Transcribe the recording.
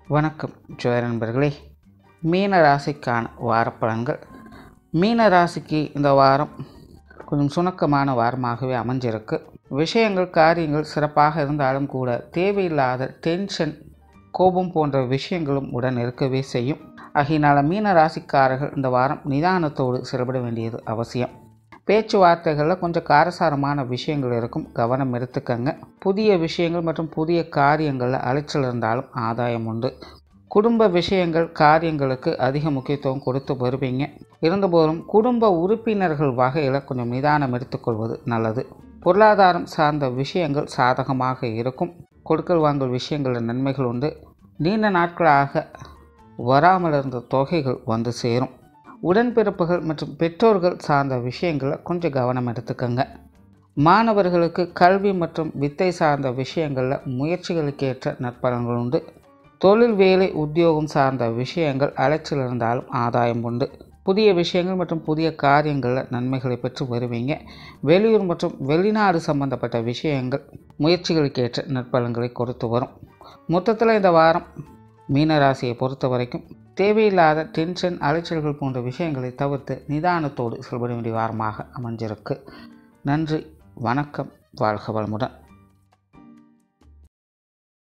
வணக்கம் ஜோய நண்பர்களே மீன ராசிக்கான வாரப்பலன்கள் மீன ராசிக்கு இந்த வாரம் கொஞ்சம் சுணக்கமான வாரமாகவே அமைஞ்சிருக்கு விஷயங்கள் காரியங்கள் சிறப்பாக இருந்தாலும் கூட தேவையில்லாத டென்ஷன் கோபம் போன்ற விஷயங்களும் உடன் இருக்கவே செய்யும் ஆகையினால மீன ராசிக்காரர்கள் இந்த வாரம் நிதானத்தோடு செயல்பட வேண்டியது அவசியம் பேச்சுவார்த்தைகளில் கொஞ்சம் காரசாரமான விஷயங்கள் இருக்கும் கவனம் எடுத்துக்கங்க புதிய விஷயங்கள் மற்றும் புதிய காரியங்களில் அலைச்சல் இருந்தாலும் ஆதாயம் உண்டு குடும்ப விஷயங்கள் காரியங்களுக்கு அதிக முக்கியத்துவம் கொடுத்து வருவீங்க இருந்தபோதும் குடும்ப உறுப்பினர்கள் வகையில் கொஞ்சம் நிதானம் எடுத்துக்கொள்வது நல்லது பொருளாதாரம் சார்ந்த விஷயங்கள் சாதகமாக இருக்கும் கொடுக்கல் வாங்கல் விஷயங்களில் நன்மைகள் உண்டு நீண்ட நாட்களாக வராமல் இருந்த தொகைகள் வந்து சேரும் உடன்பிறப்புகள் மற்றும் பெற்றோர்கள் சார்ந்த விஷயங்களை கொஞ்சம் கவனம் எடுத்துக்கங்க மாணவர்களுக்கு கல்வி மற்றும் வித்தை சார்ந்த விஷயங்களில் முயற்சிகளுக்கேற்ற நற்பலன்கள் உண்டு தொழில் வேலை உத்தியோகம் சார்ந்த விஷயங்கள் அலைச்சல் இருந்தாலும் ஆதாயம் உண்டு புதிய விஷயங்கள் மற்றும் புதிய காரியங்களில் நன்மைகளை பெற்று வருவீங்க வெளியூர் மற்றும் வெளிநாடு சம்பந்தப்பட்ட விஷயங்கள் முயற்சிகளுக்கேற்ற நற்பலன்களை கொடுத்து வரும் மொத்தத்தில் இந்த வாரம் மீனராசியை பொறுத்த வரைக்கும் தேவையில்லாத டென்ஷன் அலைச்சல்கள் போன்ற விஷயங்களை தவிர்த்து நிதானத்தோடு செயல்பட வேண்டிய வாரமாக அமைஞ்சிருக்கு நன்றி வணக்கம் வாழ்க வளமுடன்